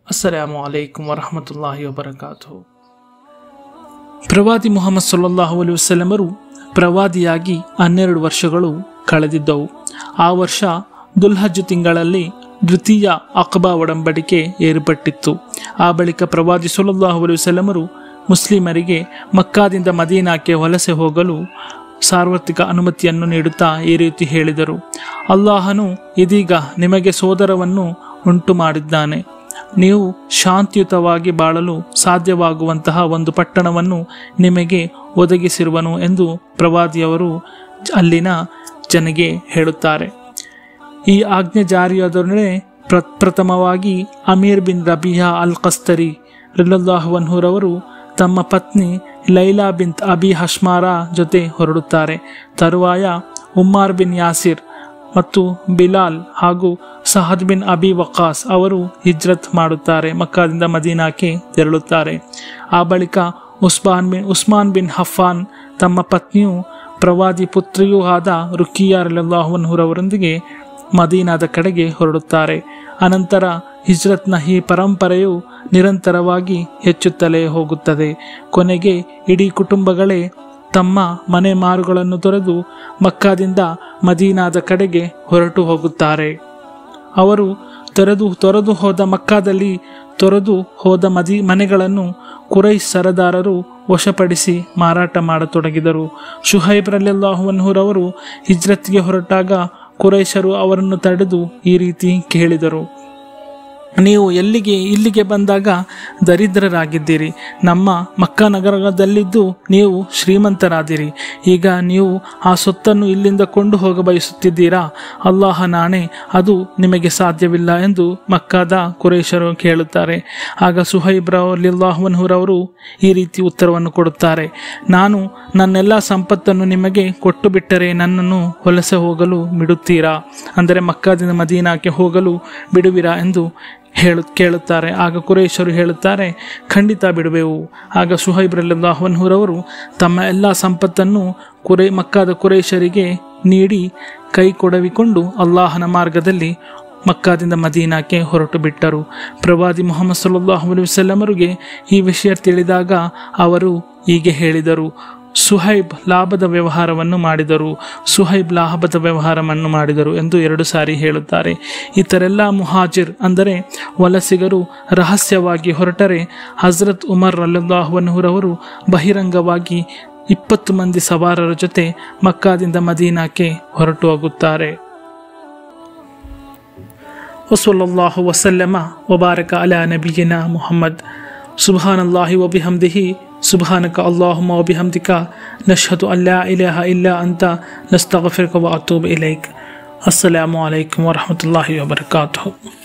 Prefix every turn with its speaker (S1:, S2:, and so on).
S1: ಅಸ್ಸಲಾಮು ಅಲೈಕುಂ ವರಹಮತುಲ್ಲಾಹಿ ವಬರಕಾತು ಪ್ರವಾದಿ ಮುಹಮ್ಮದ್ ಸೊಲ್ಲಾಹು ಅಲಿ ವಸಲ್ಲಮರು ಪ್ರವಾದಿಯಾಗಿ ಹನ್ನೆರಡು ವರ್ಷಗಳು ಕಳೆದಿದ್ದವು ಆ ವರ್ಷ ದುಲ್ಹಜ್ ತಿಂಗಳಲ್ಲಿ ದ್ವಿತೀಯ ಅಕ್ಬಾ ಒಡಂಬಡಿಕೆ ಏರ್ಪಟ್ಟಿತ್ತು ಆ ಬಳಿಕ ಪ್ರವಾದಿ ಸೊಲ್ಲಾಹು ಅಲಿ ವಸಲ್ಲಮರು ಮುಸ್ಲಿಮರಿಗೆ ಮಕ್ಕಾದಿಂದ ಮದೀನಾಕ್ಕೆ ವಲಸೆ ಹೋಗಲು ಸಾರ್ವತ್ರಿಕ ಅನುಮತಿಯನ್ನು ನೀಡುತ್ತಾ ಈ ರೀತಿ ಹೇಳಿದರು ಅಲ್ಲಾಹನು ಇದೀಗ ನಿಮಗೆ ಸೋದರವನ್ನು ಉಂಟು ಮಾಡಿದ್ದಾನೆ ನೀವು ಶಾಂತಿಯುತವಾಗಿ ಬಾಳಲು ಸಾಧ್ಯವಾಗುವಂತಹ ಒಂದು ಪಟ್ಟಣವನ್ನು ನಿಮಗೆ ಒದಗಿಸಿರುವನು ಎಂದು ಪ್ರವಾದಿಯವರು ಅಲ್ಲಿನ ಜನಗೆ ಹೇಳುತ್ತಾರೆ ಈ ಆಜ್ಞೆ ಜಾರಿಯಾದೊಡನೆ ಪ್ರ ಪ್ರಥಮವಾಗಿ ಅಮೀರ್ ಬಿನ್ ರಬಿಯಾ ಅಲ್ ಕಸ್ತರಿ ರಿಲಲ್ಲಾಹುವನ್ಹುರವರು ತಮ್ಮ ಪತ್ನಿ ಲೈಲಾ ಬಿನ್ ಅಬಿ ಹಶ್ಮಾರ ಜೊತೆ ಹೊರಡುತ್ತಾರೆ ತರುವಾಯ ಉಮ್ಮಾರ್ ಬಿನ್ ಯಾಸಿರ್ ಮತ್ತು ಬಿಲಾಲ್ ಹಾಗೂ ಸಹದ್ ಬಿನ್ ಅಬಿ ವಕಾಸ್ ಅವರು ಹಿಜ್ರತ್ ಮಾಡುತ್ತಾರೆ ಮಕ್ಕಾದಿಂದ ಮದೀನಾಕ್ಕೆ ತೆರಳುತ್ತಾರೆ ಆ ಬಳಿಕ Usman bin Usman bin Hafan ತಮ್ಮ ಪತ್ನಿಯು ಪ್ರವಾದಿ ಪುತ್ರಿಯೂ ಆದ ರುಕಿಯಾ ರಲ್ಲಾಹುವನ್ಹುರವರೊಂದಿಗೆ ಮದೀನಾದ ಕಡೆಗೆ ಹೊರಡುತ್ತಾರೆ ಅನಂತರ ಹಿಜ್ರತ್ನ ಈ ಪರಂಪರೆಯು ನಿರಂತರವಾಗಿ ಹೆಚ್ಚುತ್ತಲೇ ಹೋಗುತ್ತದೆ ಕೊನೆಗೆ ಇಡೀ ಕುಟುಂಬಗಳೇ ತಮ್ಮ ಮನೆ ಮಾರುಗಳನ್ನು ತೊರೆದು ಮಕ್ಕಾದಿಂದ ಮದೀನಾದ ಕಡೆಗೆ ಹೊರಟು ಹೋಗುತ್ತಾರೆ ಅವರು ತೊರೆದು ತೊರೆದು ಹೋದ ಮಕ್ಕಾದಲ್ಲಿ ತೊರೆದು ಹೋದ ಮದಿ ಮನೆಗಳನ್ನು ಕುರೈಶ್ ಸರದಾರರು ವಶಪಡಿಸಿ ಮಾರಾಟ ಮಾಡತೊಡಗಿದರು ಶುಹೈಬ್ ರಲ್ಲಾಹುವನ್ಹುರವರು ಹಿಜ್ರತ್ಗೆ ಹೊರಟಾಗ ಕುರೈಶರು ಅವರನ್ನು ತಡೆದು ಈ ರೀತಿ ಕೇಳಿದರು ನೀವು ಎಲ್ಲಿಗೆ ಇಲ್ಲಿಗೆ ಬಂದಾಗ ದರಿದ್ರರಾಗಿದ್ದೀರಿ ನಮ್ಮ ಮಕ್ಕ ನಗರದಲ್ಲಿದ್ದು ನೀವು ಶ್ರೀಮಂತರಾದಿರಿ ಈಗ ನೀವು ಆ ಸೊತ್ತನ್ನು ಇಲ್ಲಿಂದ ಕೊಂಡು ಹೋಗ ಬಯಸುತ್ತಿದ್ದೀರಾ ಅಲ್ಲಾಹ ನಾಣೆ ಅದು ನಿಮಗೆ ಸಾಧ್ಯವಿಲ್ಲ ಎಂದು ಮಕ್ಕಾದ ಕುರೇಶರು ಕೇಳುತ್ತಾರೆ ಆಗ ಸುಹೈಬ್ರವಲ್ಲಿಲ್ಲಾಹುವನ್ಹುರವರು ಈ ರೀತಿ ಉತ್ತರವನ್ನು ಕೊಡುತ್ತಾರೆ ನಾನು ನನ್ನೆಲ್ಲ ಸಂಪತ್ತನ್ನು ನಿಮಗೆ ಕೊಟ್ಟು ಬಿಟ್ಟರೆ ನನ್ನನ್ನು ವಲಸೆ ಹೋಗಲು ಬಿಡುತ್ತೀರಾ ಅಂದರೆ ಮಕ್ಕಾದಿಂದ ಮದೀನಾಕ್ಕೆ ಹೋಗಲು ಬಿಡುವಿರಾ ಎಂದು ಹೇಳು ಕೇಳುತ್ತಾರೆ ಆಗ ಕುರೇಶರು ಹೇಳುತ್ತಾರೆ ಖಂಡಿತ ಬಿಡುವೆವು ಆಗ ಸುಹೈಬ್ರಲ್ಲಾಹವನ್ಹುರವರು ತಮ್ಮ ಎಲ್ಲ ಸಂಪತ್ತನ್ನು ಕುರೇ ಮಕ್ಕಾದ ಕುರೇಶರಿಗೆ ನೀಡಿ ಕೈ ಕೊಡವಿಕೊಂಡು ಅಲ್ಲಾಹನ ಮಾರ್ಗದಲ್ಲಿ ಮಕ್ಕಾದಿಂದ ಮದೀನಾಕ್ಕೆ ಹೊರಟು ಬಿಟ್ಟರು ಪ್ರವಾದಿ ಮೊಹಮ್ಮದ್ ಸಲ್ಲಾಹು ಅಲೈಹಿ ವಸಲ್ಲಮರಿಗೆ ಈ ವಿಷಯ ತಿಳಿದಾಗ ಅವರು ಹೀಗೆ ಹೇಳಿದರು ಸುಹೈಬ್ ಲಾಭದ ವ್ಯವಹಾರವನ್ನು ಮಾಡಿದರು ಸುಹೈಬ್ ಲಾಭದ ವ್ಯವಹಾರವನ್ನು ಮಾಡಿದರು ಎಂದು ಎರಡು ಸಾರಿ ಹೇಳುತ್ತಾರೆ ಇತರೆಲ್ಲ ಮುಹಾಜಿರ್ ಅಂದರೆ ವಲಸಿಗರು ರಹಸ್ಯವಾಗಿ ಹೊರಟರೆ ಹಜರತ್ ಉಮರ್ ಅಲ್ಲಾಹುವನ್ಹುರವರು ಬಹಿರಂಗವಾಗಿ ಇಪ್ಪತ್ತು ಮಂದಿ ಸವಾರರ ಜೊತೆ ಮಕ್ಕಾದಿಂದ ಮದೀನಾಕ್ಕೆ ಹೊರಟು ಹೋಗುತ್ತಾರೆ ವಸಲ್ಲಲ್ಲಾಹು ವಸಲ್ಲಮ ವಬಾರಕ ಅಲಾ ನಬಿಯಿನ ಮುಹಮ್ಮದ್ ಸುಬಹಾನ್ ಅಲ್ಲಾಹಿ ವಬಿಹಮ್ದಿಹಿ سبحانك اللهم وبحمدك نشهد أن لا إله إلا أنت نستغفرك وأتوب إليك السلام عليكم ورحمة الله وبركاته